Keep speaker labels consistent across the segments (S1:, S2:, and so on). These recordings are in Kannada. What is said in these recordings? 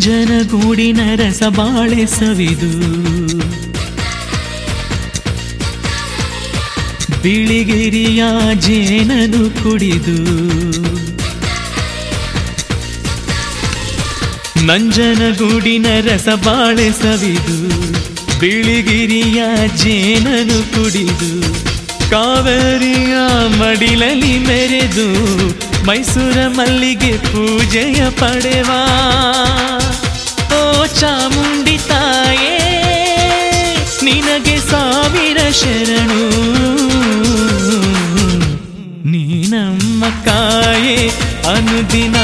S1: ನಂಜನಗೂಡಿನ ರಸಬಾಳೆ ಸವಿದು ಬಿಳಿಗಿರಿಯ ಜೇನನು ಕುಡಿದು ನಂಜನಗೂಡಿನ ರಸಬಾಳೆ ಸವಿದು ಬಿಳಿಗಿರಿಯ ಜೇನನು ಕುಡಿದು ಕಾವೇರಿಯ ಮಡಿಲಲ್ಲಿ ಮೆರೆದು ಮೈಸೂರ ಮಲ್ಲಿಗೆ ಪೂಜೆಯ ಪಡೆವಾ ಓ ಚಾಮುಂಡಿ ತಾಯೇ ನಿನಗೆ ಸಾವಿರ ಶರಣು ನೀ ನಮ್ಮ ಕಾಯೇ ಅನುದಿನ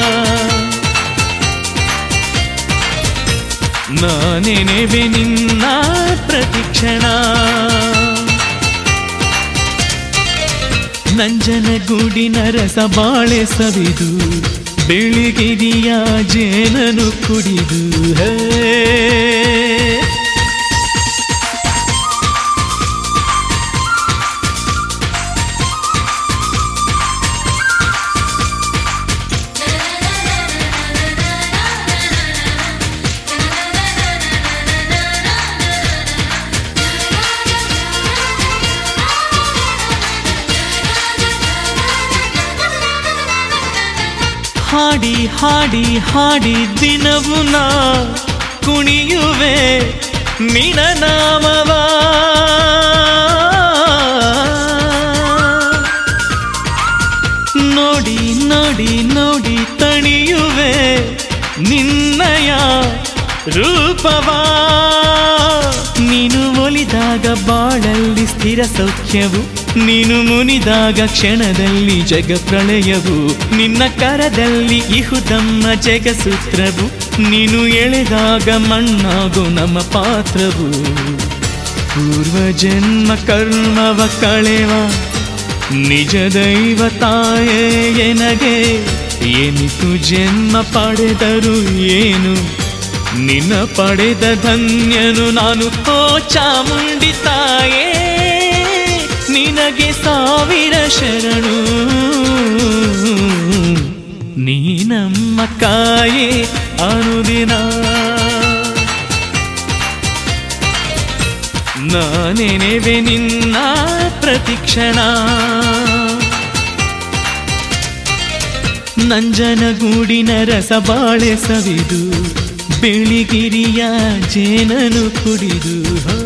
S1: ನಾನೆನೆವೆ ನಿನ್ನ ಪ್ರತಿಕ್ಷಣ ನಂಜನಗೂಡಿನ ರಸ ಬಾಳೆ ಸವಿದು ಬೆಳಿಗಿರಿಯ ಜೇನನು ಕುಡಿದು ಹೇ ಹಾಡಿ ಹಾಡಿ ಹಾಡಿ ದಿನವು ನಾ ಕುಣಿಯುವೆ ನಿನ ನಾಮವ ನೋಡಿ ನೋಡಿ ನೋಡಿ ತಣಿಯುವೆ ನಿನ್ನಯ ರೂಪವಾ ನೀನು ಒಲಿದಾಗ ಬಾಳಲ್ಲಿ ಸ್ಥಿರ ಸೌಖ್ಯವು ನೀನು ಮುನಿದಾಗ ಕ್ಷಣದಲ್ಲಿ ಜಗ ಪ್ರಳಯವು ನಿನ್ನ ಕರದಲ್ಲಿ ಇಹುದಮ್ಮ ಜಗಸೂತ್ರವು ನೀನು ಎಳೆದಾಗ ಮಣ್ಣಾಗು ನಮ್ಮ ಪಾತ್ರವು ಪೂರ್ವ ಜನ್ಮ ಕರ್ಮವ ಕಳೆವ ನಿಜ ದೈವ ತಾಯೇ ಎನಗೆ ಏನಿತು ಜನ್ಮ ಪಡೆದರು ಏನು ನಿನ್ನ ಪಡೆದ ಧನ್ಯನು ನಾನು ಓ ಚಾಮುಂಡಿ ತಾಯೇ ನಿನಗೆ ಸಾವಿರ ಶರಣು ನೀ ನಮ್ಮ ಕಾಯೇ ಅನುದಿನ ನಾನೆನೆವೆ ನಿನ್ನ ಪ್ರತಿಕ್ಷಣ ನಂಜನಗೂಡಿನ ರಸಬಾಳೆ ಸವಿದು ಬೆಳಿಗಿರಿಯ ಜೇನನು ಕುಡಿದು ಹೋ